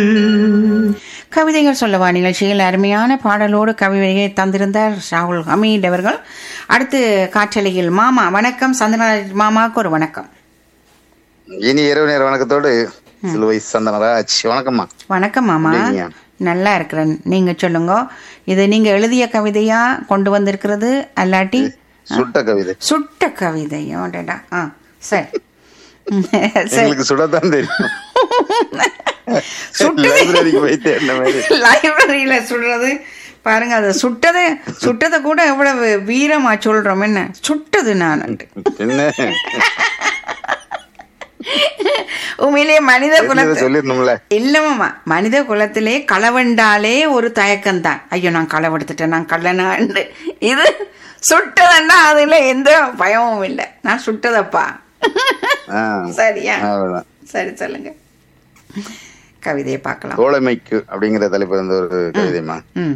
கவிதைகள் சொல்லவா நிகழ்ச்சியில் அருமையான பாடலோடு கவிதையை தந்திருந்தார் ராகுல் ஹமீட் அவர்கள் அடுத்து காற்றலையில் மாமா வணக்கம் சந்திரராஜ் மாமாவுக்கு ஒரு வணக்கம் இனி இரவு நேர வணக்கத்தோடு சிலுவை சந்தனராஜ் வணக்கம்மா வணக்கம் மாமா எப்படிங்க? நல்லா இருக்கிறேன் நீங்க சொல்லுங்க இது நீங்க எழுதிய கவிதையா கொண்டு வந்திருக்கிறது அல்லாட்டி சுட்ட கவிதை சுட்ட கவிதையோ அடடா. ஆ சரி சரி எங்களுக்கு சுடத்தான் தெரியும் சுட்டது லைப்ரரிக்கு போய் தேடின மாதிரி லைப்ரரியில சுடுறது பாருங்க அது சுட்டதை சுட்டதை கூட எவ்வளவு வீரமா சொல்றோம் என்ன சுட்டது நான் என்ன உண்மையிலேயே மனித தெரிஞ்சதை குலத்து சொல்லிடணும்ல இல்லமாமா மனித குலத்திலே களவெண்டாலே ஒரு தயக்கம் தான் ஐயோ நான் களவெடுத்துட்டேன் நான் கள்ளனாண்டு இது சுட்டதன்னா அதுல எந்த பயமும் இல்லை நான் சுட்டதப்பா ஆ, சரியா அவ்வளவுதான். சரி சொல்லுங்க கவிதையை பார்க்கலாம் தோழமைக்கு அப்படிங்கிற தலைப்பு இருந்த ஒரு கவிதைமா ம்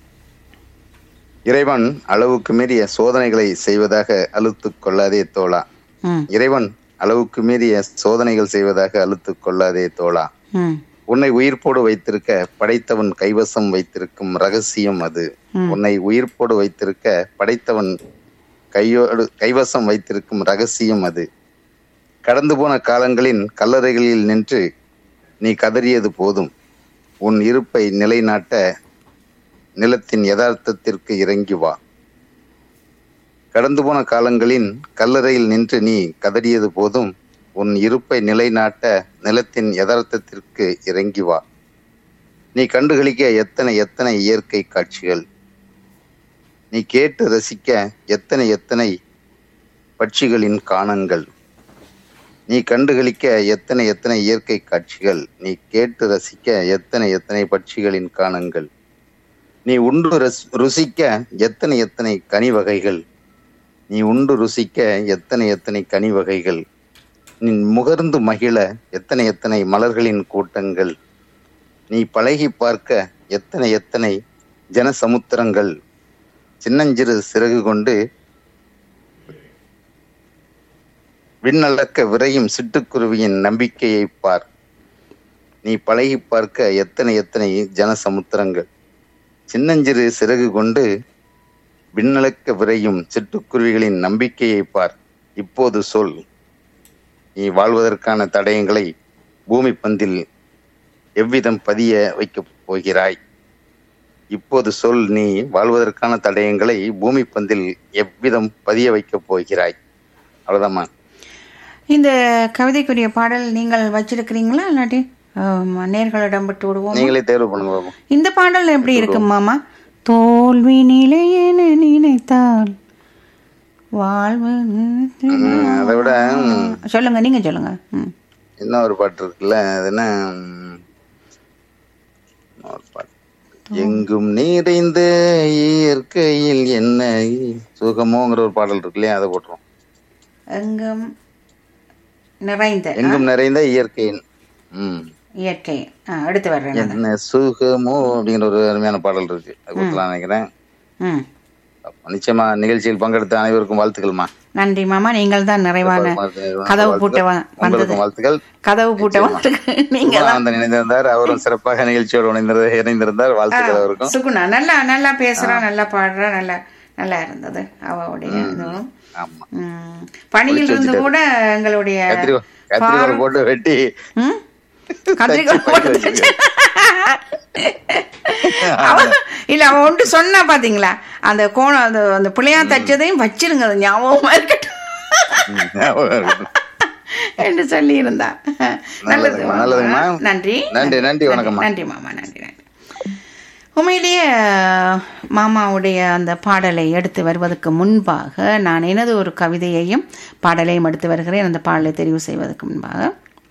இறைவன் அளவுக்கு மீறிய சோதனைகளை செய்வதாக அழுத்துக் கொள்ளாதே தோழா ம் இறைவன் அளவுக்கு மீறிய சோதனைகள் செய்வதாக அழுத்துக் கொள்ளாதே தோழா ம் உன்னை உயிர்ப்போடு வைத்திருக்க படைத்தவன் கைவசம் வைத்திருக்கும் ரகசியம் அது உன்னை உயிர்ப்போடு வைத்திருக்க படைத்தவன் கையோடு கைவசம் வைத்திருக்கும் ரகசியம் அது கடந்து போன காலங்களின் கல்லறைகளில் நின்று நீ கதறியது போதும் உன் இருப்பை நிலைநாட்ட நிலத்தின் யதார்த்தத்திற்கு இறங்கி வா கடந்து போன காலங்களின் கல்லறையில் நின்று நீ கதறியது போதும் உன் இருப்பை நிலைநாட்ட நிலத்தின் யதார்த்தத்திற்கு இறங்கி வா நீ கண்டுகளிக்க எத்தனை எத்தனை இயற்கை காட்சிகள் நீ கேட்டு ரசிக்க எத்தனை எத்தனை பட்சிகளின் காணங்கள் நீ கண்டுகளிக்க எத்தனை எத்தனை இயற்கை காட்சிகள் நீ கேட்டு ரசிக்க எத்தனை எத்தனை பட்சிகளின் காணங்கள் நீ உண்டு ரஸ்- ருசிக்க எத்தனை எத்தனை கனி வகைகள் நீ உண்டு ருசிக்க எத்தனை எத்தனை கனி வகைகள் நீ முகர்ந்து மகிழ எத்தனை எத்தனை மலர்களின் கூட்டங்கள் நீ பழகி பார்க்க எத்தனை எத்தனை ஜனசமுத்திரங்கள் சின்னஞ்சிறு சிறகு கொண்டு விண்ணளக்க விரையும் சிட்டுக்குருவியின் நம்பிக்கையை பார் நீ பழகி பார்க்க எத்தனை எத்தனை ஜனசமுத்திரங்கள் சின்னஞ்சிறு சிறகு கொண்டு விண்ணளக்க விரையும் சிட்டுக்குருவிகளின் நம்பிக்கையை பார் இப்போது சொல் நீ வாழ்வதற்கான தடயங்களை பூமி பந்தில் எவ்விதம் பதிய வைக்கப் போகிறாய் இப்போது சொல் நீ வாழ்வதற்கான தடயங்களை பூமி பந்தில் எவ்விதம் பதிய வைக்கப் போகிறாய் அவ்வளவுதாம்மா இந்த கவிதைக்குரிய பாடல் நீங்கள் வச்சிருக்கிறீங்களா இல்லாட்டி ஆம், நேர்களிடம் விட்டு விடுவோம் நீங்களே தேர்வு பண்ணுங்க பாப்போம் இந்த பாடல் எப்படி இருக்கு மாமா தோல்வி நிலையென நினைத்தால் வாழ்வு ம், அதை விட ம், சொல்லுங்க நீங்க சொல்லுங்க ம். இன்னும் ஒரு பாட்டு இருக்குல்ல அது என்ன ம், இன்னொரு பாட்டு எங்கும் நிறைந்த இயற்கையில் என்ன சுகமோங்கிற ஒரு பாடல் இருக்கு இல்லையா அதை போட்டுரும் எங்கும் நிறைந்த எங்கும் நிறைந்த இயற்கையின் ம் இயற்கை ஆ, அடுத்து வர்றேன் நான். என்ன சுகமோ அப்படிங்கிற ஒரு அருமையான பாடல் இருக்கு அது கொடுக்கலாம் நினைக்கிறேன் ம் நிச்சயமா நிகழ்ச்சியில் பங்கெடுத்த அனைவருக்கும் வாழ்த்துக்கள்மா நன்றி மாமா நீங்கள் தான் நிறைவான கதவு பூட்ட வ- வந்தது உங்களுக்கும் வாழ்த்துக்கள் கதவு பூட்ட வந்ததுக்கு நீங்க அந்த இணைந்திருந்தார் அவரும் சிறப்பாக நிகழ்ச்சியோடு இணைந்திரு இணைந்திருந்தார் வாழ்த்துக்கள் அவருக்கும் சுகுணா நல்லா நல்லா பேசுறா நல்லா பாடுறா நல்லா நல்லா இருந்தது அவளுடைய இதுவும் ஆமா ம். பணியில் இருந்து கூட எங்களுடைய கத்திரி கத்திரிக்கோல் போட்டு வெட்டி ம்? கத்திரிக்கோல் போட்டு வச்சிருக்க. அவன் இல்ல அவன் ஒன்று சொன்னா பாத்தீங்களா அந்த கோணம் அந்த அந்த பிள்ளையா தச்சதையும் வச்சிருங்க அது ஞாபகமா இருக்கட்டும் என்று சொல்லி இருந்தா நல்லது நல்லதும்மா, நல்லதும்மா. நன்றி நன்றி, நன்றி, வணக்கம்மா. நன்றி மாமா நன்றி நன்றி உண்மையிலேயே மாமாவுடைய அந்த பாடலை எடுத்து வருவதற்கு முன்பாக நான் எனது ஒரு கவிதையையும் பாடலையும் எடுத்து வருகிறேன் அந்த பாடலை தெரிவு செய்வதற்கு முன்பாக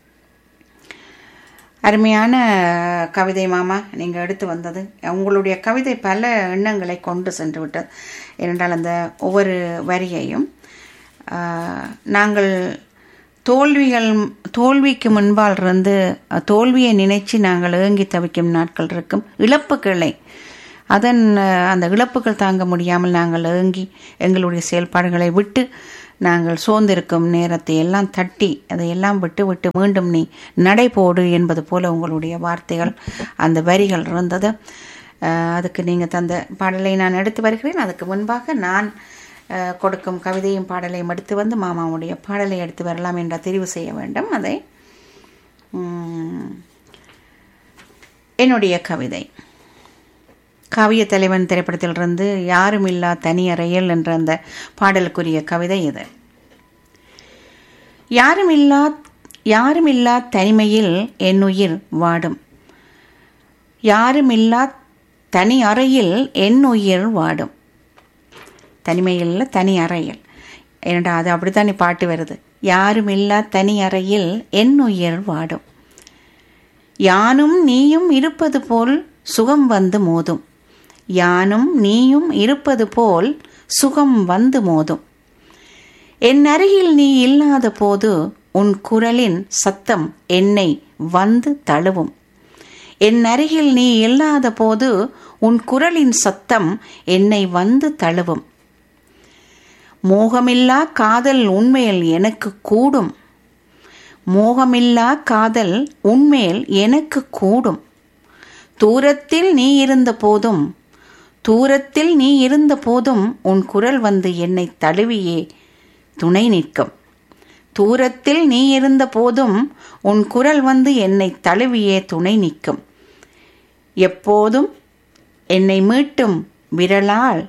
அருமையான கவிதை மாமா நீங்கள் எடுத்து வந்தது உங்களுடைய கவிதை பல எண்ணங்களை கொண்டு சென்று விட்டது ஏனென்றால் அந்த ஒவ்வொரு வரியையும் ஆஹ், நாங்கள் தோல்விகள் தோல்விக்கு முன்பால் இருந்து அஹ், தோல்வியை நினைச்சு நாங்கள் ஏங்கி தவிக்கும் நாட்கள் இருக்கும் இழப்புகளை அதன் அஹ், அந்த இழப்புகள் தாங்க முடியாமல் நாங்கள் ஏங்கி எங்களுடைய செயல்பாடுகளை விட்டு நாங்கள் சோர்ந்திருக்கும் நேரத்தை எல்லாம் தட்டி அதையெல்லாம் விட்டு விட்டு மீண்டும் நீ நடை போடு என்பது போல உங்களுடைய வார்த்தைகள் அந்த வரிகள் இருந்தது அஹ், அதுக்கு நீங்கள் தந்த பாடலை நான் எடுத்து வருகிறேன் அதுக்கு முன்பாக நான் அஹ், கொடுக்கும் கவிதையும் பாடலையும் எடுத்து வந்து மாமாவுடைய பாடலை எடுத்து வரலாம் என்ற தெரிவு செய்ய வேண்டும் அதை உம், என்னுடைய கவிதை காவிய தலைவன் திரைப்படத்திலிருந்து யாரும் இல்லா தனி அறையில் என்ற அந்த பாடலுக்குரிய கவிதை இது யாரும் இல்லா யாரும் இல்லா தனிமையில் என் உயிர் வாடும் யாரும் இல்லா தனி அறையில் என் உயிர் வாடும் தனிமையில் இல்ல, தனி அறையில் ஏனடா அது அப்படித்தானே பாட்டு வருது யாரும் இல்லா தனி அறையில் என் உயிர் வாடும் யானும் நீயும் இருப்பது போல் சுகம் வந்து மோதும் யானும் நீயும் இருப்பது போல் சுகம் வந்து மோதும் என் அருகில் நீ இல்லாத போது உன் குரலின் சத்தம் என்னை வந்து தழுவும் என் அருகில் நீ இல்லாத போது உன் குரலின் சத்தம் என்னை வந்து தழுவும் மோகமில்லா காதல் உண்மையில் எனக்கு கூடும் மோகமில்லா காதல் உண்மையில் எனக்கு கூடும் தூரத்தில் நீ இருந்த போதும் தூரத்தில் நீ இருந்த போதும் உன் குரல் வந்து என்னை தழுவியே துணை நிற்கும் தூரத்தில் நீ இருந்த போதும் உன் குரல் வந்து என்னை தழுவியே துணை நிற்கும் எப்போதும் என்னை மீட்டும் விரலால்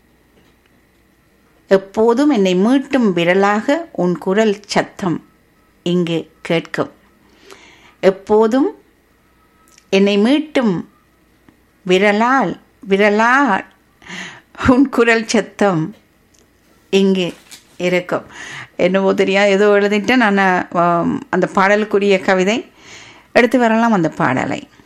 எப்போதும் என்னை மீட்டும் விரலாக உன் குரல் சத்தம் இங்கு கேட்கும் எப்போதும் என்னை மீட்டும் விரலால் விரலால் உன் குரல் சத்தம் இங்கு இருக்கும் என்னவோ தெரியா ஏதோ எழுதிட்டு நான் ஆம், அந்த பாடலுக்குரிய கவிதை எடுத்து வரலாம் அந்த பாடலை